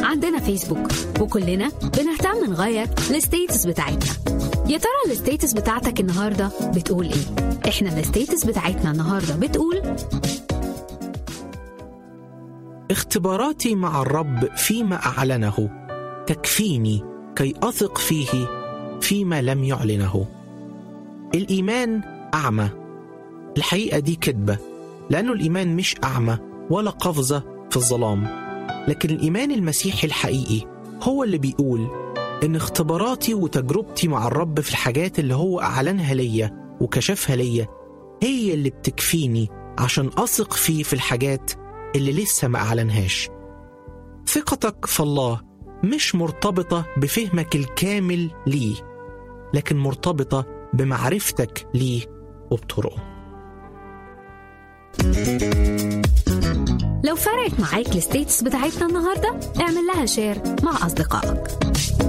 عندنا فيسبوك وكلنا بنهتم نغير الستيتس بتاعتنا يا ترى الستيتس بتاعتك النهارده بتقول ايه احنا الستيتس بتاعتنا النهارده بتقول اختباراتي مع الرب فيما اعلنه تكفيني كي اثق فيه فيما لم يعلنه الايمان اعمى الحقيقه دي كذبه لانه الايمان مش اعمى ولا قفزه في الظلام لكن الايمان المسيحي الحقيقي هو اللي بيقول ان اختباراتي وتجربتي مع الرب في الحاجات اللي هو اعلنها ليا وكشفها ليا هي اللي بتكفيني عشان اثق فيه في الحاجات اللي لسه ما اعلنهاش ثقتك في الله مش مرتبطه بفهمك الكامل ليه لكن مرتبطه بمعرفتك ليه وبطرقه لو فرقت معاك الستيتس بتاعتنا النهارده اعمل لها شير مع اصدقائك